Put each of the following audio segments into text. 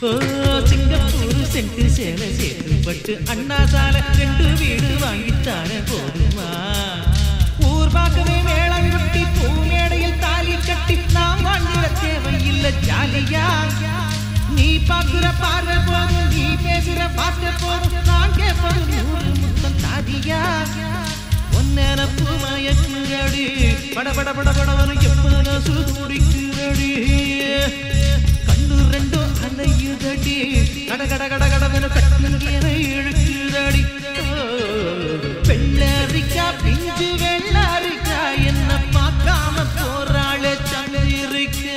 ஓ Singapore சென்று சேலை சேருப்பட்டு அண்ணா சாலை ரெண்டு வீடு வாங்கித்தானே போதுமா ஊர் பார்க்கவே மேளம் கொட்டி பூ மேடையில் தாலி கட்டி நாம் வாழ்ந்திட தேவையில்லை ஜாலியா நீ பார்க்கிற பார்வை போதும் நீ பேசுற வார்த்தை போதும் நான் கேட்பது நூறு முத்தம் தாதியா ஒன்னெனப்பு மயக்குதடி பட பட பட படவனு எப்பனசு துடிக்குதடி கண்ணு ரெண்டும் அலையுதடி கட கட கட கடவனு கட்டுங்கேன இழுக்குதடி வெள்ளரிக்கா பிஞ்சு வெள்ளரிக்கா என்ன பார்க்காம போறாளே சந்திரிக்கா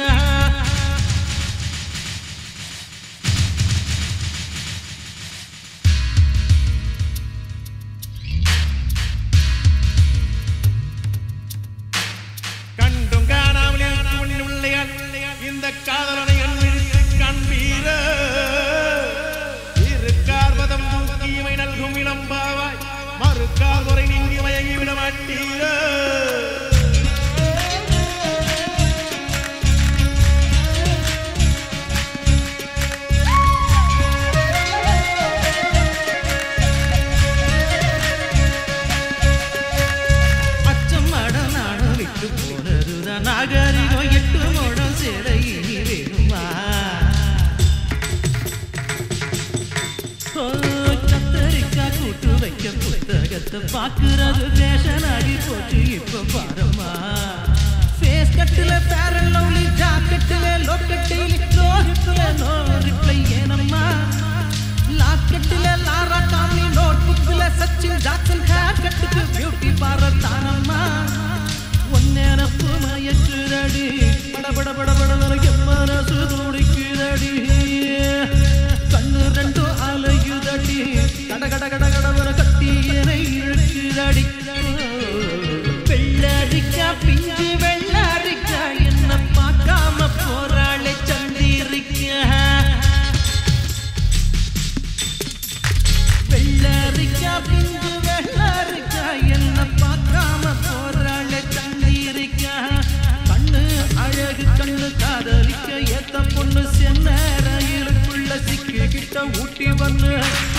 கண்டும் காணாமல் இருக்கும் உள்ளையால் இந்த காதலனை எண்ணிற்கு காண்பீர இருக்கார்வதம் தூக்கி இவை நல்கும் இளம்பாவாய் மறுக்கால் முறை நீங்கி மயங்கி விட மாட்டீர அச்சம் மடம் நாடம் விட்டு போனதுதான் நாகரிகம் எட்டு மோடம் சேலை இனி வேணுமா ஓ, கத்தரிக்கா கூட்டு வைக்க புத்தகத்தை பாக்குறது ஃபேஷன் ஆகி போச்சு இப்ப பாரம்மா ஃபேஸ் கட்டுல பேரல் லவ்லி ஜாக்கெட்டுல லோக்கட்டில நோ ஹிப்ல நோ ரிப்ளை ஏனம்மா லாக்கெட்டுல லாரா காமி நோட் புக்ல சச்சின் ஜாக்சன் ஹேர் கட்டுக்கு பியூட்டி பார்லர் தானம்மா ஒன்னேனப்பு மயக்குதடி பட பட பட பட எம்மனசு துடிக்குதடி கண்ணு ரெண்டும் அலையுதடி கட கட கட கடவர கட்டி என்னை இழுக்குதடி வெள்ளரிக்கா பிஞ்சு வெள்ளரிக்கா என்ன பார்க்காம போறாளே சந்திரிக்கா வெள்ளரிக்கா பிஞ்சு வெள்ளரிக்கா என்ன பார்க்காம போறாளே தண்ணீரிக்கா கண்ணு அழகு கண்ணு காதலிக்க ஏத்த பொண்ணு சென்ன ரயிலுக்குள்ள சிக்கிக்கிட்ட ஊட்டி வந்து